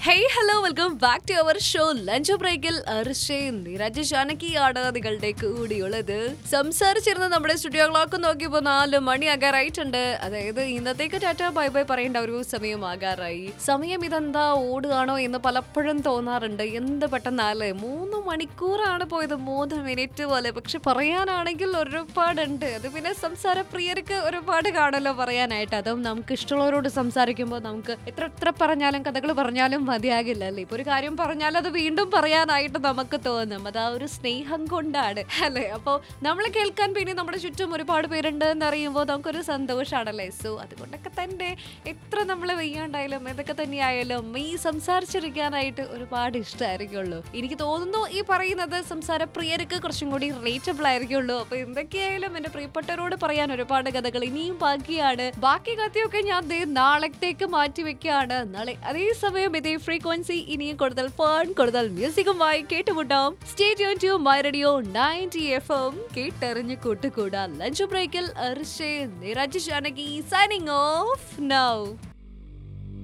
hey hello welcome back to our show lunch ബ്രേക്കിൽ അർഷയും നിരജ് ജാനകിയാണ് നിങ്ങളുടെ കൂടിയുള്ളത് സംസാരിച്ചിരുന്ന നമ്മുടെ സ്റ്റുഡിയോ ക്ലോക്ക് നോക്കിയപ്പോ നാല് മണിയാകാറായിട്ടുണ്ട് അതായത് ഇന്നത്തേക്ക് ടാറ്റ ബൈ ബൈ പറയേണ്ട ഒരു സമയമാകാറായി സമയം ഇതെന്താ ഓടുകയാണോ എന്ന് പലപ്പോഴും തോന്നാറുണ്ട് എന്ത് പെട്ടെന്നല്ലേ മൂന്ന് മണിക്കൂറാണ് പോയത് മൂന്ന് മിനിറ്റ് പോലെ പക്ഷെ പറയാനാണെങ്കിൽ ഒരുപാടുണ്ട് അത് പിന്നെ സംസാര പ്രിയർക്ക് ഒരുപാട് കാണല്ലോ പറയാനായിട്ട് അതും നമുക്ക് ഇഷ്ടമുള്ളവരോട് സംസാരിക്കുമ്പോൾ നമുക്ക് എത്ര എത്ര പറഞ്ഞാലും കഥകൾ പറഞ്ഞാലും മതിയാകില്ല അല്ലേ ഇപ്പൊ ഒരു കാര്യം പറഞ്ഞാൽ അത് വീണ്ടും പറയാനായിട്ട് നമുക്ക് തോന്നും അത് ആ ഒരു സ്നേഹം കൊണ്ടാണ് അല്ലേ അപ്പോൾ നമ്മൾ കേൾക്കാൻ പിന്നെ നമ്മുടെ ചുറ്റും ഒരുപാട് പേരുണ്ട് എന്ന് അറിയുമ്പോൾ നമുക്കൊരു സന്തോഷമാണല്ലേ സോ അതുകൊണ്ടൊക്കെ തന്നെ എത്ര നമ്മൾ വെയ്യാണ്ടായാലും എന്തൊക്കെ തന്നെയായാലും ഈ സംസാരിച്ചിരിക്കാനായിട്ട് ഒരുപാട് ഇഷ്ടമായിരിക്കുള്ളൂ എനിക്ക് തോന്നുന്നു ഈ പറയുന്നത് സംസാര പ്രിയർക്ക് കുറച്ചും കൂടി റിലേറ്റബിൾ ആയിരിക്കുള്ളൂ അപ്പൊ എന്തൊക്കെയായാലും എന്റെ പ്രിയപ്പെട്ടവരോട് പറയാൻ ഒരുപാട് കഥകൾ ഇനിയും ബാക്കിയാണ് ബാക്കി കഥയൊക്കെ ഞാൻ ദേ നാളത്തേക്ക് മാറ്റി വെക്കുകയാണ് നാളെ അതേസമയം ഇതേ ഫ്രീക്വൻസി ഇനിയും കൂടുതൽ ഫൺ കൂടുതൽ മ്യൂസിക്കുമായി കേട്ടുമുട്ടാം stay tune to my radio ninety F M കേട്ടറിഞ്ഞ് കൂട്ടുകൂടാ ലഞ്ച് ബ്രേക്കിൽ അർഷേ Niraj Janaki signing off now